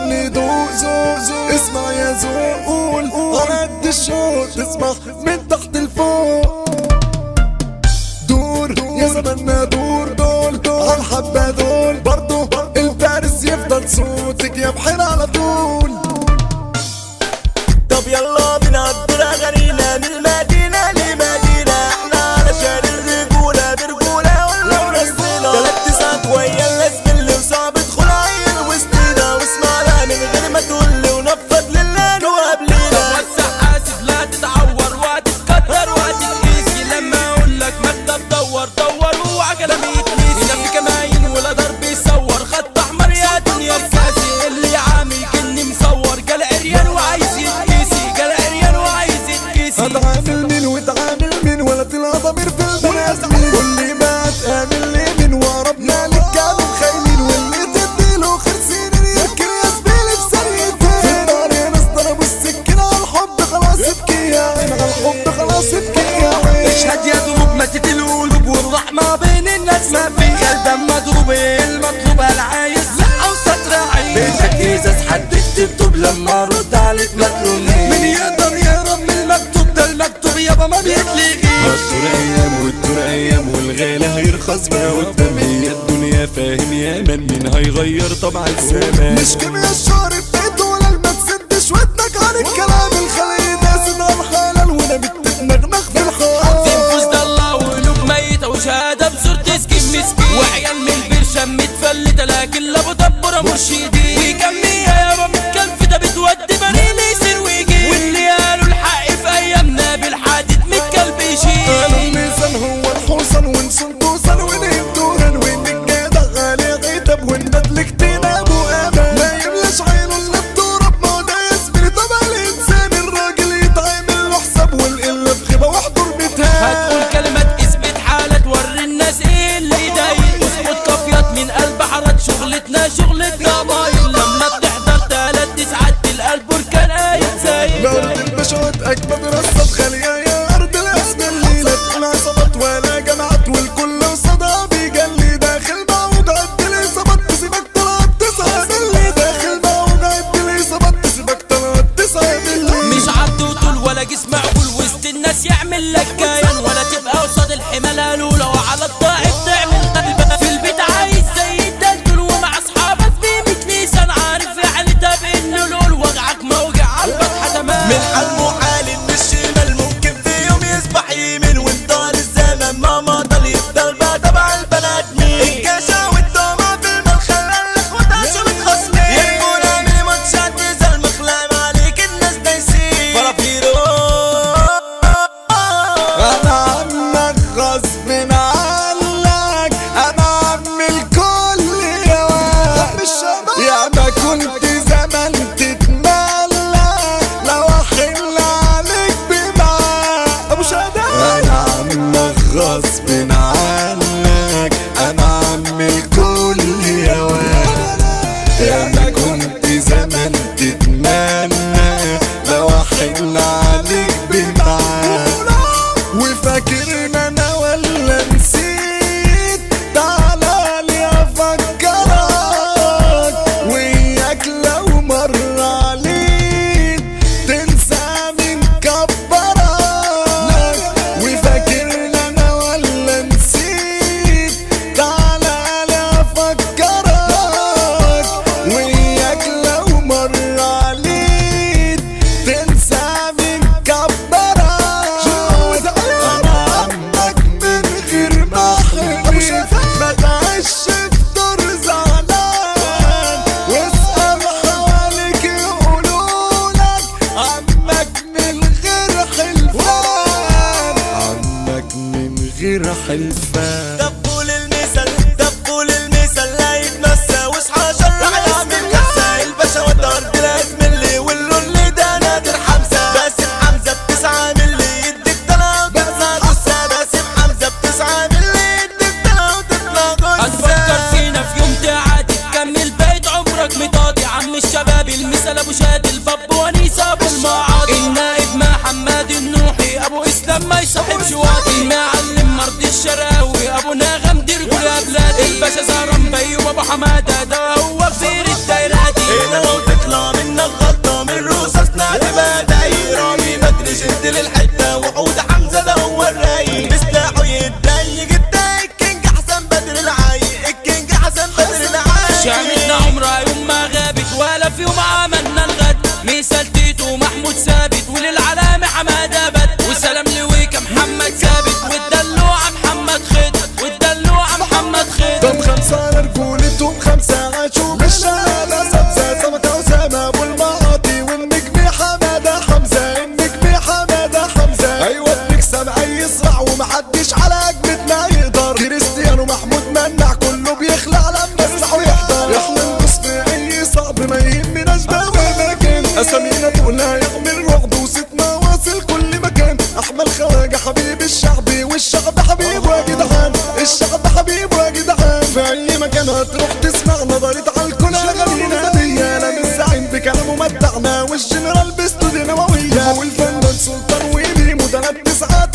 مني ذوق ذوق ذوق اسمع يا ذوق قول على قد الشوق تسمع من تحت الفوق دور يا زماننا دور دول عالحبة دول برضو الفارس يفضل صوتك يا بحر على طول طب يلا بينا نقدر اغانينا من المدينة لمدينة احنا علشان الرجولة برجولة ولا ورسينا تلات ساعات ويا الناس اللي وصعب ادخل عين وسطينا واسمعنا من غير ما تقولي ونفض لله قبلينا وسع حاسب لا تتعور وهتتكتر وهتتقيسي لما اقول لك مكتب دور دور وعجله ميت ميسي هنا في كماين ولا ضرب يصور خط احمر يا دنيا الكاسي اللي عامل كني مصور جال عريان وعايز يتكيسي جال عريان وعايز يتكيسي هتعامل مين وتعامل مين ولا تلقى ضمير في البني ادمين واللي ما تقابل لي من وربنا لك كانوا خاينين واللي تديله خمسين يركن يا زميلي في ثانيتين في النار يا ناس ضربوا السكين على الحب خلاص ابكي يا عين على الحب خلاص ابكي يا عين اشهد يا ذنوب ماتت القلوب والرحمة بين الناس ما في قلبا مضروب المطلوب العايز لا وسط راعي بيتك ازاز حد يكتب لما ارد عليك ما تلومنيش من يقدر يهرب من المكتوب ده المكتوب يابا ما بيتلغيش الدور ايام والدور ايام والغالي هيرخص بقى قدام هي الدنيا فاهم يا من مين هيغير طبع الزمان مش كيميا الشهر بتاعت ولا ما تسدش ودنك عن الكلام الخلي داس على الحلال وانا بتتنغنغ في الحرام تنفذ ده الله وقلوب ميتة وشهادة بزور تسكين مسكين وعيال من البرشام متفلتة لكن لابو دبرة مرشدين ويكميها يابا متكلفتة بتودي بريل يصير ويجي واللي قالوا الحق في ايامنا بالحديد متكلب قالوا يشيل الميزان هو الحصن ونسون توصل ونهب دوران وين الجدع غالي عتب والندلك تنام وامان ما يملاش عينه الا التراب ما هو ده يا زميلي طبع الانسان الراجل يتعمل له حساب والقله بخيبه واحضر بتهان هتقول كلمات اثبت حالة توري الناس ايه اللي يضايق اظبط كافيات من قلب حرات شغلتنا شغلة قبايل لما بتحضر تلات تسعات القلب بركان قايد زايد بأرض البشوات أجمد رصة خالية يا أرض الاسم الليلة تكون عصابات ولا جماعات والكل وصدى بيجلي داخل موج عد الإصابات تسيبك طلعت تسعة باللي داخل موج عد الإصابات تسيبك طلعت تسعة باللي مش عبد وطول ولا جسم عقول وسط الناس يعمل لك كيان ولا تبقى قصاد الحمالة الأولى وعلى الضعيف تعمل قلبة في البيت عايز زي الدلدل ومع أصحابك في ميت لسان عارف يعني ده بإنه لول وجعك موجع عالفتحة تمام من حلمه حال ان الشمال ممكن في يوم يصبح يمين وانطال الزمن ما مضل يفضل بقى تبع البنات مين الكاشا والطمع في المال خلى الاخوات عاشوا متخاصمين يرمونا من ماتشات يزال مخلام عليك الناس دايسين فرافيرو أنا عمك غصب عنك أنا عم الكل يا واد يا ما كنت زمان تتملى لو أحل عليك بمعاك أبو شهدان أنا عمك غصب عنك أنا عم الكل يا واد يا ما كنت زمان تتمنى لو احن عليك بمعاك وفاكرنا انا ولا نسيت تعالى لي افكرك وياك لو مر عليك تنسى من كبرك وفاكرنا انا ولا نسيت تعالى لي افكرك وياك لو مر عليك تنسى من كبرك انا عمك من غير ما احبك ما تعيش في دور زعلان واسأل حواليك يقولولك عمك من غير حلفان عمك من غير حلفان دبوا للمثل دبوا للمثل لا يتنسى واصحى شرع يعمل كسة الباشا والارض لازم اللي واللو اللي ده نادر حمزة باسم حمزة بتسعة ملي يديك طلع وتطلع جثة باسم حمزة بتسعة ملي يديك طلع وتطلع هتفكر جثة فينا في يوم تعادي تكمل بقيت عمرك مضاضي عم الشباب المثل ابو شاد الباب ونيسة ابو المعاضي النائب محمد النوحي ابو اسلام ما يصاحبش واطي المعلم مرضي الشراوي ابو نغم درجو يا بلادي الباشا زهران بيوم ابو حماده ده هو كبير الدايراتي هنا لو بيمنع كله بيخلع لما السحو يحضر احنا ندوس في اي صعب ما يهمناش بقى مكان اسامينا تقولها يعمل رعب وستنا واصل كل مكان احمد خواجه حبيب الشعب والشعب حبيب يا جدعان الشعب حبيب يا جدعان في اي مكان هتروح تسمع نظرت على الكل اغانينا دي انا مش زعيم بكلامه متعنا والجنرال بستوديو نوويه والفنان سلطان ويلي متنبي ساعات